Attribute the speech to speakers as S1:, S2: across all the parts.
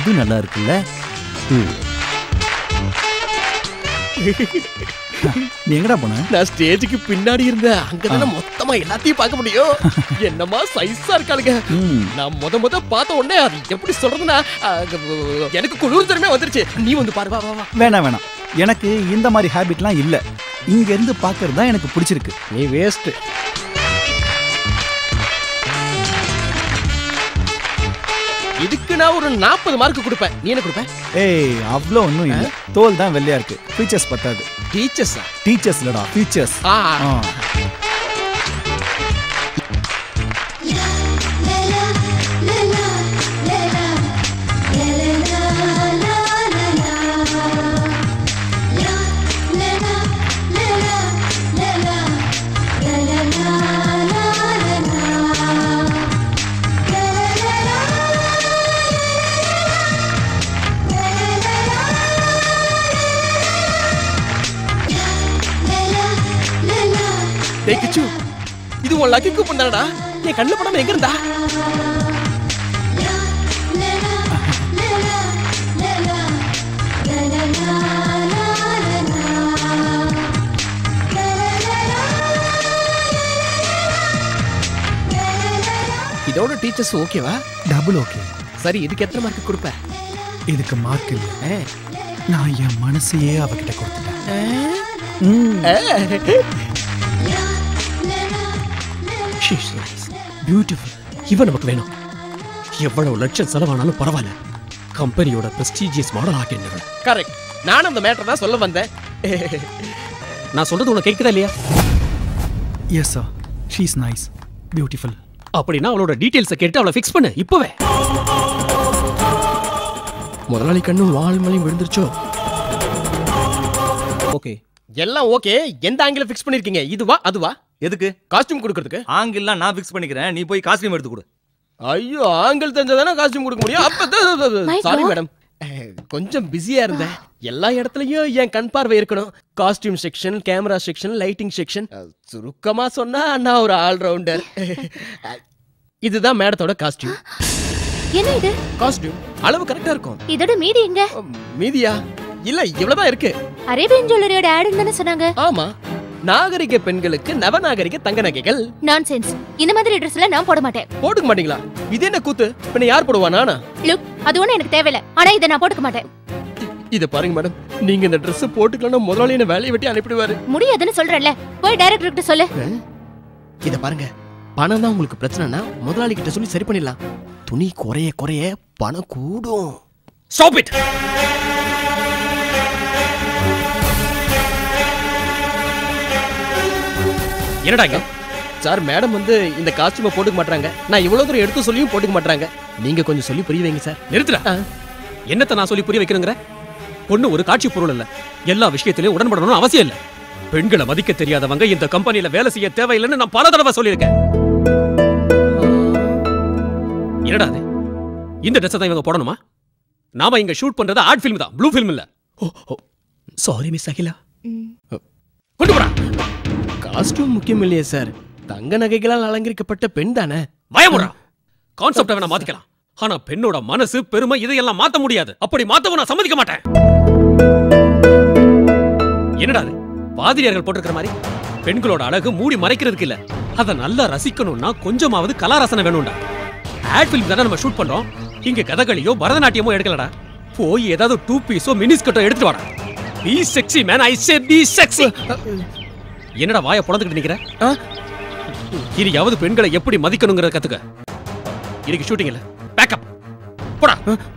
S1: இது நல்லா இருக்குல்ல நீ எங்கடா போன
S2: நான் ஸ்டேஜுக்கு பின்னாடி இருந்தேன் அங்கதானே மொத்தமா எல்லாத்தையும் பார்க்க முடியும் என்னமா சைஸா இருக்காளுங்க
S1: ம்.
S2: நான் முத முத பார்த்த உடனே அது எப்படி சொல்றதுன்னா அஹ், எனக்கு குளிர் தரமே வந்துருச்சு நீ வந்து பாரு வா வா வா
S1: வேணாம் வேணாம் எனக்கு இந்த மாதிரி ஹேபிட்லாம் இல்ல இங்க இருந்து பார்க்கறது தான் எனக்கு பிடிச்சிருக்கு
S2: நீ வேஸ்ட் இதுக்கு நான் ஒரு நாற்பது மார்க் கொடுப்பேன் நீ என்ன கொடுப்ப
S1: ஏய் அவ்வளோ ஒன்றும் இல்லை தோல் தான் வெள்ளையா இருக்கு ஃபீச்சர்ஸ் பத்தாது
S2: டீச்சர்ஸா
S1: டீச்சர்ஸ் இல்லடா ஃபீச்சர்ஸ்
S2: ஆ டேய் கிச்சு இது உன் லக்கி கூப்பன் தானடா என் கண்ணு படாம எங்க இருந்தா இதோட டீச்சர்ஸ் ஓகேவா
S1: டபுள் ஓகே
S2: சரி இதுக்கு எத்தனை மார்க் கொடுப்ப
S1: இதுக்கு மார்க் இல்லை
S2: ஆ.
S1: நான் என் மனசையே அவகிட்ட கொடுத்துட்டேன்
S2: ஆ.
S1: ம்.
S2: பியூட்டிஃபுல் இவன் நமக்கு வேணும் எவ்வளவு லட்சம் செலவானாலும் பரவாயில்ல கம்பெனியோட பிரஸ்டீஜியஸ் மாடல் ஆக்கிடுங்க கரெக்ட் நான் அந்த மேட்டர் தான் சொல்ல வந்தேன் நான் சொல்றது உனக்கு கேட்குதா இல்லையா
S1: yes sir she's nice beautiful
S2: அப்படின்னா அவளோட டீடைல்ஸை கேட்டு அவளை ஃபிக்ஸ் பண்ணு இப்பவே முதலாளி கண்ணும் வாழ்மலையும் விழுந்துருச்சோ
S3: ஓகே
S2: எல்லாம் ஓகே எந்த ஆங்கில ஃபிக்ஸ் பண்ணிருக்கீங்க இதுவா அதுவா
S3: எதுக்கு
S2: காஸ்டியூம் கொடுக்கறதுக்கு
S3: ஆங்கில்லாம் நான் ஃபிக்ஸ் பண்ணிக்கிறேன் நீ போய் காஸ்டியூம் எடுத்து கொடு
S2: ஐயோ ஆங்கிள் தெரிஞ்சதானே காஸ்டியூம் கொடுக்க முடியும் அப்ப
S4: My
S2: சாரி
S4: God.
S2: மேடம் கொஞ்சம் பிஸியா இருந்தேன் எல்லா இடத்துலயும் என் கண் பார்வை இருக்கணும் costume section camera section lighting section சுருக்கமா சொன்னா நான் ஒரு ஆல்ரவுண்டர் இதுதான் மேடத்தோட காஸ்டியூம்
S4: என்ன இது
S2: காஸ்டியூம் அளவு கரெக்டா இருக்கும்
S4: இதோட மீதி எங்க
S2: அம், மீதியா இல்ல இவ்வளவுதான் இருக்கு
S4: அரேபியன் ஜுவல்லரியோட ஆடுன்னு தானே சொன்னாங்க
S2: ஆமா நாகரிக பெண்களுக்கு நவநாகரிக தங்க நகைகள்
S4: நான்சென்ஸ் இந்த மாதிரி ட்ரெஸ் எல்லாம் நான் போட மாட்டேன்
S2: போட்டுக்க மாட்டீங்களா இது என்ன கூத்து பின்ன யார் போடுவா நானா
S4: லுக் அது ஒண்ணு எனக்கு தேவையில்ல ஆனா இதை நான் போட்டுக்க மாட்டேன்
S2: இத பாருங்க மேடம் நீங்க இந்த Dress போட்டுக்கலாம் முதலாளி என்ன வேலையை வெட்டி அனுப்பிடுவாரு
S4: முடியாதுன்னு சொல்றேன்ல போய் டைரக்டர் கிட்ட சொல்லு
S2: இத பாருங்க பணம் தான் உங்களுக்கு பிரச்சனைனா முதலாளி கிட்ட சொல்லி சரி பண்ணிடலாம் துணி குறைய குறைய பணம் கூடும் ஸ்டாப் இட் என்னடா இங்க சார் மேடம் வந்து இந்த காஸ்டியூமை போட்டுக்க மாட்டாங்க நான் இவ்வளவு தூரம் எடுத்து சொல்லியும் போட்டுக்க மாட்டாங்க நீங்க கொஞ்சம் சொல்லி புரிய வைங்க சார்
S5: நிறுத்துடா என்னத்த நான் சொல்லி புரிய வைக்கணுங்கிற பொண்ணு ஒரு காட்சி பொருள் இல்ல எல்லா விஷயத்திலயும் உடன்படணும்னு அவசியம் இல்ல பெண்களை மதிக்க தெரியாதவங்க இந்த கம்பெனில வேலை செய்ய தேவையில்லைன்னு நான் பல தடவை சொல்லியிருக்கேன் என்னடா அது இந்த ட்ரெஸ் தான் இவங்க போடணுமா நாம இங்க ஷூட் பண்றது ஆர்ட் ஃபிலிம் தான் ப்ளூ ஃபிலிம் இல்ல
S2: சாரி மிஸ் அகிலா
S5: கொண்டு போடா
S2: காஸ்டியூம் முக்கியம் இல்லையே சார் தங்க நகைகளால் அலங்கரிக்கப்பட்ட பெண் தானே
S5: பயமுறா கான்செப்டை வேணா மாத்திக்கலாம் ஆனா பெண்ணோட மனசு பெருமை இதையெல்லாம் மாத்த முடியாது அப்படி மாத்தவும் நான் சம்மதிக்க மாட்டேன் என்னடா அது பாதிரியார்கள் போட்டிருக்கிற மாதிரி பெண்களோட அழகு மூடி மறைக்கிறதுக்கு இல்ல அதை நல்லா ரசிக்கணும்னா கொஞ்சமாவது கலாரசனை வேணும்டா ஆட் ஃபிலிம் தானே நம்ம ஷூட் பண்றோம் இங்க கதகளியோ பரதநாட்டியமோ எடுக்கலடா போய் ஏதாவது டூ பீஸோ மினிஸ்கட்டோ எடுத்துட்டு வாடா be sexy man I say be sexy என்னடா வாயை பொழந்துக்கிட்டு நிக்கிற இனியாவது பெண்களை எப்படி மதிக்கணுங்கிறத கத்துக்க இன்னைக்கு ஷூட்டிங் இல்ல பேக்கப் போடா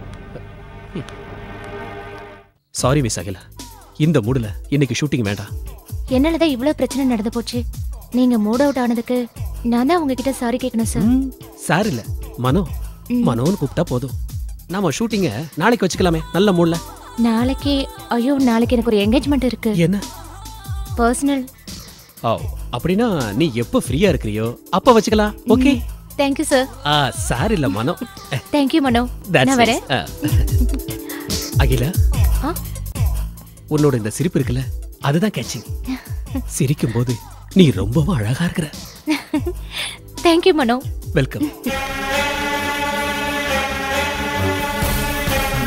S5: சாரி மிஸ் அகிலா இந்த மூடுல இன்னைக்கு ஷூட்டிங் வேண்டாம்
S4: என்னாலதான் இவ்வளவு பிரச்சனை நடந்து போச்சு நீங்க மூட் அவுட் ஆனதுக்கு நான் தான் உங்ககிட்ட சாரி கேட்கணும் சார்
S5: சார் இல்ல மனோ மனோன்னு கூப்பிட்டா போதும் நாம ஷூட்டிங்க நாளைக்கு வச்சுக்கலாமே நல்ல மூட்ல
S4: நாளைக்கு ஐயோ நாளைக்கு எனக்கு ஒரு என்கேஜ்மெண்ட் இருக்கு
S5: என்ன
S4: பர்சனல்
S5: ஓ அப்படின்னா நீ எப்போ ஃப்ரீயா இருக்கிறியோ அப்ப வச்சுக்கலாம் ஓகே
S4: தேங்க்யூ சார்
S5: ஆ சார் இல்ல மனோ
S4: தேங்க்யூ மனோ
S5: That's
S4: நான் வரேன்
S5: nice. ஆ. அகிலா
S4: ஆ?
S5: உன்னோட இந்த சிரிப்பு இருக்குல்ல அதுதான் கேட்சிங் சிரிக்கும் போது நீ ரொம்பவும் அழகா இருக்கிற
S4: தேங்க்யூ மனோ
S5: வெல்கம்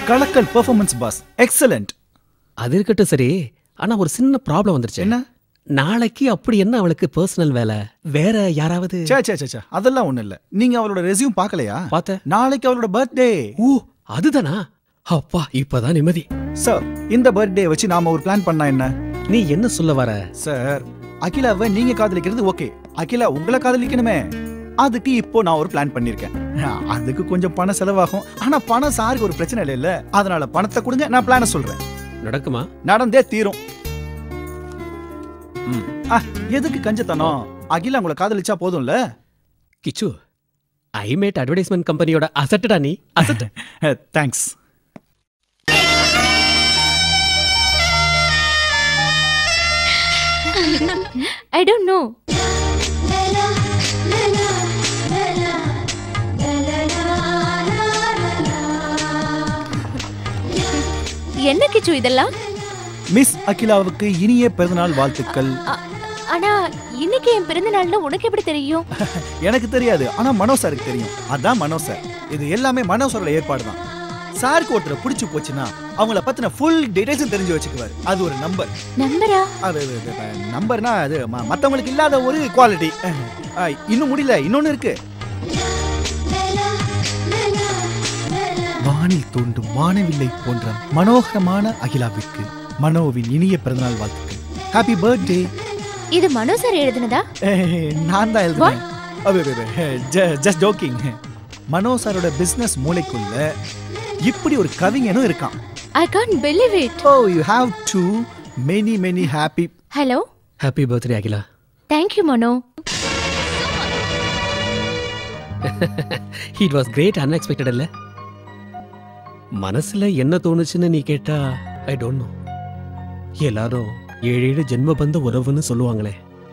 S1: கலக்கல் பெர்ஃபார்மன்ஸ் பாஸ் எக்ஸலண்ட்
S5: அது இருக்கட்டும் சரி ஆனா ஒரு சின்ன ப்ராப்ளம் வந்துருச்சு
S1: என்ன
S5: நாளைக்கு அப்படி என்ன அவளுக்கு பர்சனல் வேலை வேற யாராவது
S1: சே சே சே, சே அதெல்லாம் ஒண்ணும் இல்ல நீங்க அவளோட ரெஸ்யூம் பார்க்கலையா
S5: பார்த்த
S1: நாளைக்கு அவளோட பர்த்டே
S5: ஓ அதுதானா அப்பா இப்பதான் நிம்மதி
S1: சார் இந்த பர்த்டே வச்சு நாம ஒரு பிளான் பண்ணா என்ன
S5: நீ என்ன சொல்ல வர
S1: சார் அகிலாவை நீங்க காதலிக்கிறது ஓகே அகிலா உங்களை காதலிக்கணுமே அதுக்கு இப்போ நான் ஒரு பிளான் பண்ணிருக்கேன் அதுக்கு கொஞ்சம் பணம் செலவாகும் ஆனா பணம் சாருக்கு ஒரு பிரச்சனை இல்ல அதனால பணத்தை கொடுங்க நான் பிளான சொல்றேன்
S5: நடக்குமா
S1: நடந்தே தீரும் ம். ஆ, எதுக்கு கஞ்சத்தனம் அகிலா உங்களை காதலிச்சா போதும்ல
S5: கிச்சு ஐமேட் அட்வர்டைஸ்மெண்ட் கம்பெனியோட அசட்டடா நீ asset
S1: thanks
S4: I don't know என்ன கிச்சு இதெல்லாம்
S1: மிஸ் அகிலாவுக்கு இனிய பிறந்தநாள் வாழ்த்துக்கள்
S4: அ- ஆனா இன்னைக்கு என் பிறந்த நாள்னு உனக்கு எப்படி தெரியும்
S1: எனக்கு தெரியாது ஆனா மனோ சாருக்கு தெரியும் அதான் மனோ சார் இது எல்லாமே மனோ சாரோட ஏற்பாடு தான் சாருக்கு ஒருத்தரை பிடிச்சு போச்சுன்னா அவங்கள பத்தின ஃபுல் டீடைல்ஸும் தெரிஞ்சு வச்சுக்குவாரு அது ஒரு நம்பர்
S4: நம்பரா
S1: அது நம்பர்னா அது ம- மத்தவங்களுக்கு இல்லாத ஒரு குவாலிட்டி இன்னும் முடியல இன்னொன்னு இருக்கு வானில் தோன்றும் வானவில்லை போன்ற மனோகரமான அகிலாவிற்கு மனோவின் இனிய பிறந்தநாள் வாழ்த்துக்கள் ஹாப்பி பர்த்டே
S4: இது மனோ சார் எழுதுனதா
S1: நான் தான் எழுதுறேன் ஜஸ்ட் ஜோக்கிங் மனோ சாரோட பிசினஸ் மூளைக்குள்ள இப்படி ஒரு கவிஞனும் இருக்கான்
S4: I can't believe it
S1: oh you have to many many happy
S4: hello
S5: happy birthday Akila
S4: thank you Mano
S5: it was great unexpected இல்ல மனசுல என்ன தோணுச்சுன்னு நீ கேட்டா ஐ டோன்ட் நோ எல்லாரும் ஏழு ஏழு ஜென்ம பந்த உறவுன்னு சொல்லுவாங்களே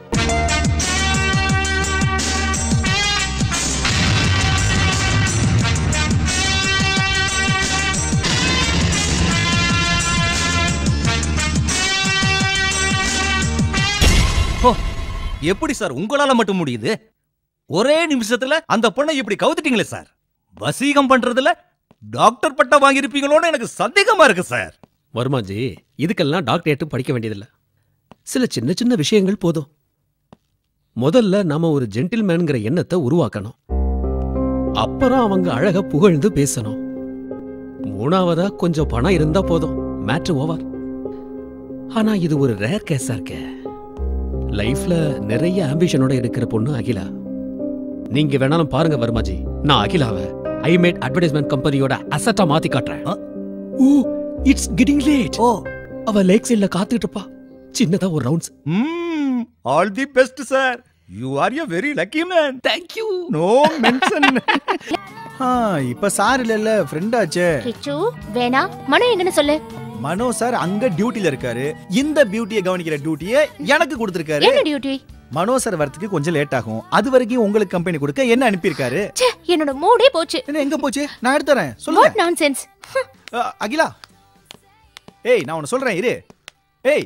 S3: ஓ எப்படி சார் உங்களால மட்டும் முடியுது ஒரே நிமிஷத்துல அந்த பொண்ணை இப்படி கவுத்துட்டீங்களே சார் வசீகம் பண்றதுல டாக்டர் பட்டம் வாங்கியிருப்பீங்களோன்னு எனக்கு சந்தேகமா இருக்கு சார்
S5: வருமாஜி இதுக்கெல்லாம் டாக்டரேட்டும் படிக்க வேண்டியதில்ல சில சின்ன சின்ன விஷயங்கள் போதும் முதல்ல நாம ஒரு ஜென்டில்மேன்ங்கிற எண்ணத்தை உருவாக்கணும் அப்புறம் அவங்க அழக புகழ்ந்து பேசணும் மூணாவதா கொஞ்சம் பணம் இருந்தா போதும் மேட்ரு ஓவர் ஆனா இது ஒரு ரேர் கேஸா இருக்கே லைஃப்ல நிறைய ஆம்பிஷனோட இருக்கிற பொண்ணு அகிலா நீங்க வேணாலும் பாருங்க வர்மாஜி நான் அகிலாவை ஐ மேட் அட்வர்டைஸ்மெண்ட் கம்பெனியோட அசட்டா மாத்தி காட்டுறேன்
S3: ஆ?
S5: Oh it's getting late
S3: oh
S5: அவ லேக் சைடுல காத்துட்டு இருப்பா சின்னதா ஒரு ரவுண்ட்ஸ்
S3: ம் all the best sir you are a very lucky man
S5: thank you
S3: no mention
S1: ஆ, இப்ப சார் இல்ல ஃப்ரெண்ட் ஆச்சே
S4: கிச்சு வேணா மனோ எங்கன்னு சொல்லு
S1: மனோ சார் அங்க டியூட்டில இருக்காரு இந்த பியூட்டியை கவனிக்கிற டியூட்டியை எனக்கு கொடுத்திருக்காரு
S4: என்ன டியூட்டி
S1: மனோ சார் வரதுக்கு கொஞ்சம் லேட் ஆகும் அது வரைக்கும் உங்களுக்கு கம்பெனி கொடுக்க என்ன அனுப்பியிருக்காரு
S4: ச்சே என்னோட மூடே போச்சு
S1: என்ன எங்க போச்சு நான் எடுத்துறேன் சொல்லுங்க
S4: வாட் நான்சென்ஸ்
S1: அ, அகிலா ஏய் நான் உன்னை சொல்றேன் இரு ஏய்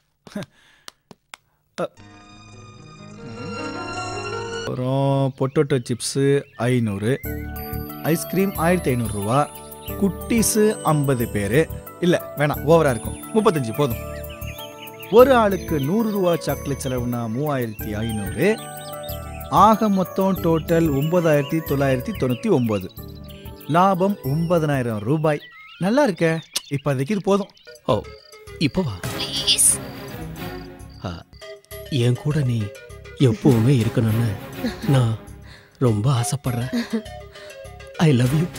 S1: அ. அப்புறம் பொட்டோட்டோ சிப்ஸு ஐநூறு ஐஸ்கிரீம் ஆயிரத்தி ஐநூறுரூவா குட்டீஸு ஐம்பது பேர் இல்லை வேணாம் ஓவராக இருக்கும் முப்பத்தஞ்சு போதும் ஒரு ஆளுக்கு நூறு ரூபா சாக்லேட் செலவுனா மூவாயிரத்தி ஐநூறு ஆக மொத்தம் டோட்டல் ஒன்பதாயிரத்தி தொள்ளாயிரத்தி தொண்ணூற்றி ஒம்பது லாபம் ஒன்பதனாயிரம் ரூபாய் நல்லா இருக்க இப்போதைக்கு இது போதும்
S5: ஓ இப்போ வா ஆ, என் கூட நீ எப்பவுமே இருக்கணும்னு நான் ரொம்ப ஆசைப்படுறேன் ஐ லவ் யூ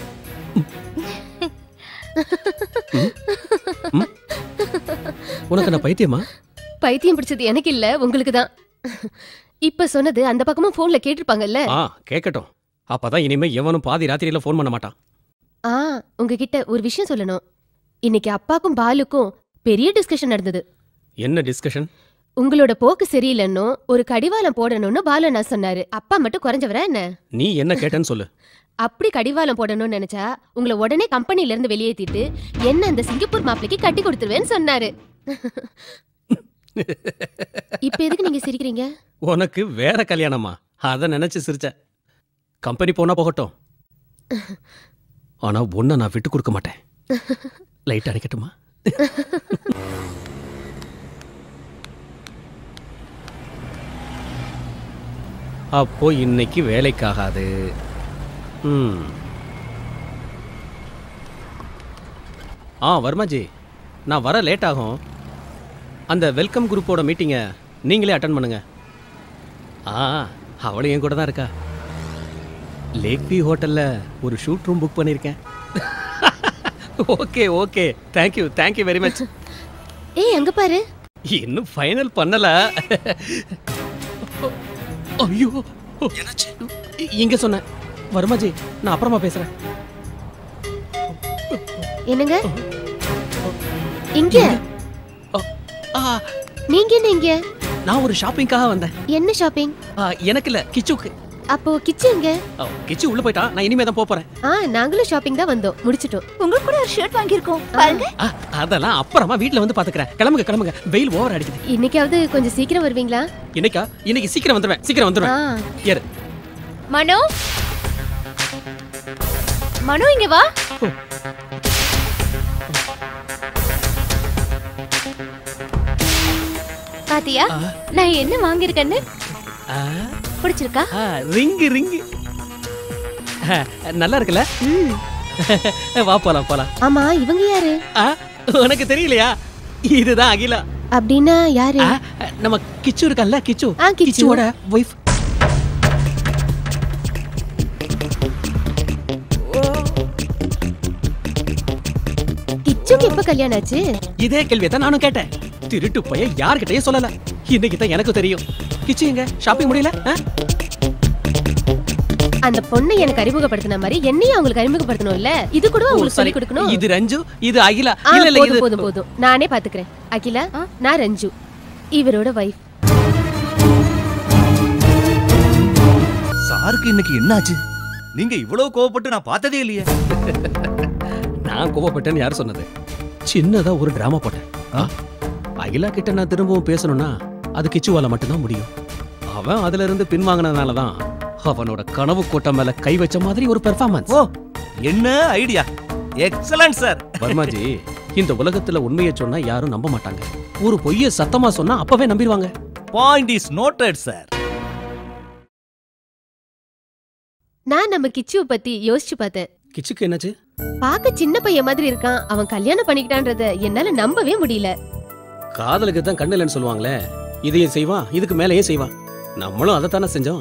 S5: உனக்கு நான் பைத்தியமா
S6: பைத்தியம் பிடிச்சது எனக்கு இல்ல உங்களுக்கு தான் இப்ப சொன்னது அந்த பக்கமும் போன்ல கேட்டிருப்பாங்கல்ல
S5: ஆ கேட்கட்டும் அப்பதான் இனிமே எவனும் பாதி ராத்திரியில ஃபோன் பண்ண மாட்டான்
S6: ஆ உங்ககிட்ட ஒரு விஷயம் சொல்லணும் இன்னைக்கு அப்பாக்கும் பாலுக்கும் பெரிய டிஸ்கஷன் நடந்தது
S5: என்ன டிஸ்கஷன்
S6: உங்களோட போக்கு சரியில்லைன்னு ஒரு கடிவாளம் போடணும்னு பாலு நான் சொன்னாரு அப்பா மட்டும் குறைஞ்சவரா என்ன
S5: நீ என்ன கேட்டேன்னு சொல்லு
S6: அப்படி கடிவாளம் போடணும்னு நினைச்சா உங்களை உடனே கம்பெனில இருந்து வெளியேத்திட்டு என்ன அந்த சிங்கப்பூர் மாப்பிளைக்கு கட்டி கொடுத்துருவேன்னு சொன்னாரு இப்ப எதுக்கு நீங்க சிரிக்கிறீங்க
S5: உனக்கு வேற கல்யாணமா அதை நினைச்சு சிரிச்ச கம்பெனி போனா போகட்டும் ஆனா ஒன்ன நான் விட்டு கொடுக்க மாட்டேன் லைட் அணைக்கட்டுமா அப்போ இன்னைக்கு வேலைக்காகாது ம் ஆ வர்மாஜி நான் வர லேட் ஆகும் அந்த வெல்கம் குரூப்போட மீட்டிங்கை நீங்களே அட்டன் பண்ணுங்க ஆ அவளும் என் கூட தான் இருக்கா லேக் வியூ ஹோட்டலில் ஒரு ஷூட் ரூம் புக் பண்ணியிருக்கேன் okay okay thank you thank you very much
S6: ஏய் அங்க பாரு
S5: இன்னும் ஃபைனல் பண்ணல ஐயோ என்னாச்சு இங்க சொன்னேன் வருமாஜி நான் அப்புறமா பேசுறேன்
S6: என்னங்க இங்க
S5: ஆ,
S6: நீங்க என்ன இங்க
S5: நான் ஒரு ஷாப்பிங்காக வந்தேன்
S6: என்ன ஷாப்பிங்
S5: ஆ, எனக்கு இல்ல கிச்சுக்கு
S6: அப்போ கிச்சு எங்க
S5: ஆ, கிச்சு உள்ள போயிட்டா நான் இனிமே தான் போப் போறேன்
S6: ஆ நாங்களும் ஷாப்பிங் தான் வந்தோம் முடிச்சிட்டோம்
S7: உங்களுக்கு கூட ஒரு ஷர்ட் வாங்கியிருக்கோம் பாருங்க
S5: ஆ, அதெல்லாம் அப்புறமா வீட்ல வந்து பாத்துக்கிறேன் கிளம்புங்க கிளம்புங்க வெயில் ஓவர் அடிக்குது
S6: இன்னைக்காவது கொஞ்சம் சீக்கிரம் வருவீங்களா
S5: இன்னைக்கா இன்னைக்கு சீக்கிரம் வந்துருவேன் சீக்கிரம்
S6: ஆ
S5: வந்துருவேன் ஏறு
S7: மனோ மனோ இங்க வா பாத்தியா நான் என்ன வாங்கியிருக்கேன்னு
S5: ஆ,
S7: பிடிச்சிருக்கா
S5: ஆ, ரிங்கு ரிங்கு ஆ, நல்லா இருக்குல்ல
S6: ம்.
S5: வா போலாம் போலாம்
S6: ஆமா இவங்க யாரு
S5: ஆ, உனக்கு தெரியலையா இதுதான் அகிலா
S6: அப்படின்னா யாரு
S5: ஆ, நம்ம கிச்சு இருக்கல்ல கிச்சு
S6: ஆ, கிச்சு.
S5: கிச்சுவோட ஒய்ஃப்
S6: கிச்சுக்கு எப்ப கல்யாணம் ஆச்சு
S5: இதே கேள்வியை தான் நானும் கேட்டேன் திருட்டு பைய யார்கிட்டயும் சொல்லல இன்னைக்கு தான் எனக்கு தெரியும் கிச்சு எங்க ஷாப்பிங் முடியல ஆ?
S6: அந்த பொண்ணை எனக்கு அறிமுகப்படுத்தின மாதிரி என்னையும் அவங்களுக்கு அறிமுகப்படுத்தணும்ல இது கூட
S5: ஓ,
S6: உங்களுக்கு
S5: சரி.
S6: சொல்லி கொடுக்கணும்
S5: இது ரஞ்சு இது அகிலா
S6: ஆ,
S5: இல்ல இல்ல
S6: போதும்
S5: இது
S6: போதும் போதும் நானே பாத்துக்கிறேன் அகிலா நான் ரஞ்சு இவரோட வைஃப்
S3: சாருக்கு இன்னைக்கு என்னாச்சு நீங்க இவ்வளவு கோவப்பட்டு நான் பார்த்ததே இல்லையே
S5: நான் கோவப்பட்டேன்னு யார் சொன்னது சின்னதா ஒரு டிராமா போட்டேன் ஆ? அகிலா கிட்ட நான் திரும்பவும் பேசணும்னா அது கிச்சுவால மட்டும்தான் முடியும் அவன் அதுல இருந்து பின்வாங்கினதுனால தான் அவனோட கனவு கோட்டை மேல கை வச்ச மாதிரி ஒரு பெர்ஃபார்மன்ஸ்
S3: ஓ என்ன ஐடியா எக்ஸலன்ட் சார்
S5: வர்மாஜி இந்த உலகத்துல உண்மையை சொன்னா யாரும் நம்ப மாட்டாங்க ஒரு பொய்ய சத்தமா சொன்னா அப்பவே நம்பிடுவாங்க
S3: பாயிண்ட் இஸ் நோட்டட் சார்
S6: நான் நம்ம கிச்சுவை பத்தி யோசிச்சு பார்த்தேன்
S5: கிச்சுக்கு என்னாச்சு
S6: பார்க்க சின்ன பையன் மாதிரி இருக்கான் அவன் கல்யாணம் பண்ணிக்கிட்டான்றத என்னால நம்பவே முடியல
S5: காதலுக்கு தான் கண்ணு இல்லைன்னு சொல்லுவாங்களே இதையும் செய்வான் இதுக்கு மேலேயும் செய்வான் நம்மளும் அதைத்தானே செஞ்சோம்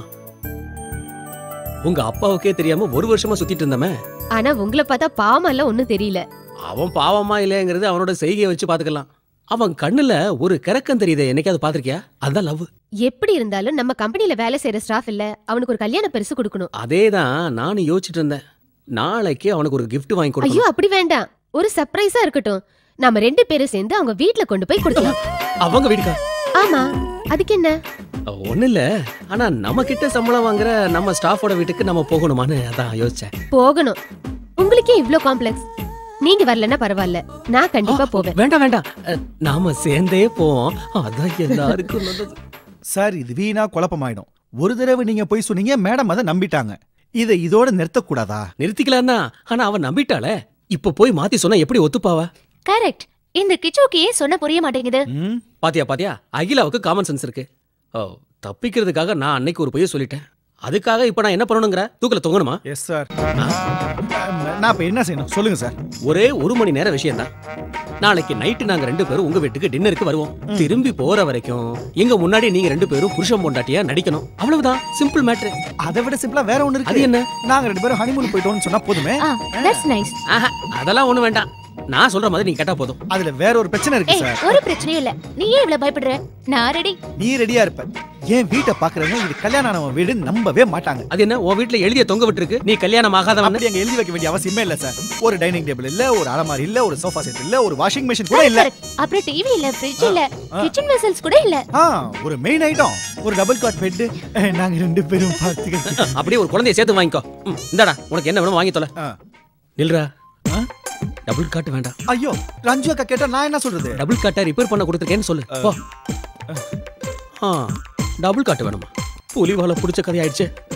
S5: உங்க அப்பாவுக்கே தெரியாம ஒரு வருஷமா சுத்திட்டு இருந்தமே
S6: ஆனா உங்களை பார்த்தா பாவம் எல்லாம் ஒண்ணும் தெரியல
S5: அவன் பாவமா இல்லைங்கிறது அவனோட செய்கையை வச்சு பாத்துக்கலாம் அவன் கண்ணுல ஒரு கிறக்கம் தெரியுதே என்னைக்காவது பாத்திருக்கியா அதான் லவ்
S6: எப்படி இருந்தாலும் நம்ம கம்பெனில வேலை செய்யற ஸ்டாஃப் இல்ல அவனுக்கு ஒரு கல்யாண பரிசு கொடுக்கணும்
S5: அதேதான் நானும் யோசிச்சுட்டு இருந்தேன் நாளைக்கு அவனுக்கு ஒரு gift வாங்கி
S6: ஐயோ
S5: கொடுக்கணும்
S6: அப்படி வேண்டாம் ஒரு சர்ப்ரைஸா இருக்கட்டும் நாம ரெண்டு பேரும் சேர்ந்து அவங்க வீட்ல கொண்டு போய் கொடுக்கலாம்
S5: அவங்க வீட்டுக்கா
S6: ஆமா அதுக்கு என்ன
S5: ஒண்ணு இல்ல ஆனா நம்ம கிட்ட சம்பளம் வாங்குற நம்ம ஸ்டாஃபோட வீட்டுக்கு நம்ம போகணுமான்னு அதான் யோசிச்சேன்
S6: போகணும் உங்களுக்கே இவ்ளோ காம்ப்ளெக்ஸ் நீங்க வரலன்னா பரவாயில்ல நான் கண்டிப்பா போவேன்
S5: வேண்டாம் வேண்டாம் அஹ், நாம சேர்ந்தே போவோம் அதான் எல்லாருக்கும் நல்லது
S1: சார் இது வீணா குழப்பமாயிடும் ஒரு தடவை நீங்க போய் சொன்னீங்க மேடம் அதை நம்பிட்டாங்க இதை இதோட நிறுத்தக்கூடாதா
S5: நிறுத்திக்கலான்னா ஆனா அவன் நம்பிட்டாளே இப்ப போய் மாத்தி சொன்னா எப்படி ஒத்துப்பாவா
S7: கரெக்ட் இந்த கிச்சோக்கு ஏன் சொன்ன புரிய மாட்டேங்குது
S1: ம்
S5: பாத்தியா பாத்தியா அகிலாவுக்கு காமன் சென்ஸ் இருக்கு ஓ தப்பிக்கிறதுக்காக நான் அன்னைக்கு ஒரு பொய்ய சொல்லிட்டேன் அதுக்காக இப்ப நான் என்ன பண்ணணுங்கிற தூக்கல தொங்கணுமா
S1: எஸ் சார் நான் இப்ப என்ன செய்யணும் சொல்லுங்க சார்
S5: ஒரே ஒரு மணி நேரம் விஷயம் தான் நாளைக்கு நைட்டு நாங்க ரெண்டு பேரும் உங்க வீட்டுக்கு டின்னருக்கு வருவோம் திரும்பி போற வரைக்கும் எங்க முன்னாடி நீங்க ரெண்டு பேரும் புருஷன் பொண்டாட்டியா நடிக்கணும் அவ்வளவுதான் சிம்பிள் மேட்ரு
S1: அதை விட சிம்பிளா வேற ஒண்ணு
S5: அது
S1: இருக்கு
S5: என்ன
S1: நாங்க ரெண்டு பேரும் ஹனிமூன் போயிட்டோம்னு சொன்னா போதுமே
S7: ஆ தட்ஸ் நைஸ்
S5: ஆஹா, அதெல்லாம் ஒண்ணு வேண்டாம் நான் சொல்ற மாதிரி நீங்க கேட்டா போதும்
S1: அதுல வேற ஒரு பிரச்சனை இருக்கு
S7: ஏய்
S1: சார்
S7: ஒரு பிரச்சனையும் இல்ல நீ ஏன் இவ்வளவு பயப்படுற நான் ரெடி
S1: நீ ரெடியா இருப்ப என் வீட்டை பாக்குறவங்க இது கல்யாணம் ஆனவன் வீடு நம்பவே மாட்டாங்க
S5: அது என்ன உன் வீட்டுல எழுதிய தொங்க விட்டுருக்கு நீ கல்யாணம் ஆகாதவன்
S1: அப்படி அங்க எழுதி வைக்க வேண்டிய அவசியமே இல்ல சார் ஒரு டைனிங் டேபிள் இல்ல ஒரு அலமாரி இல்ல ஒரு சோஃபா செட் இல்ல ஒரு வாஷிங் மிஷின் கூட இல்ல
S7: Correct. அப்புறம் டிவி இல்ல ஃப்ரிட்ஜ் இல்ல
S1: ஆ.
S7: கிச்சன் வெசல்ஸ் கூட இல்ல
S1: ஆ ஒரு மெயின் ஐட்டம் ஒரு டபுள் காட் பெட் நாங்க ரெண்டு பேரும் பார்த்துக்கிறோம்
S5: அப்படியே ஒரு குழந்தைய சேர்த்து வாங்கிக்கோ ம், இந்தாடா உனக்கு என்ன வேணும் வாங்கி தொலை
S1: ஆ.
S5: நில்றா
S1: ஆ?
S5: டபுள் காட்டு வேண்டாம்
S1: ஐயோ ரஞ்சு அக்கா கேட்டா நான் என்ன சொல்றது
S5: டபுள் காட்டை ரிப்பேர் பண்ண கொடுத்துருக்கேன்னு சொல்லு போ ஆ டபுள் காட்டு வேணுமா புலிவால பிடிச்ச கதை ஆயிடுச்சு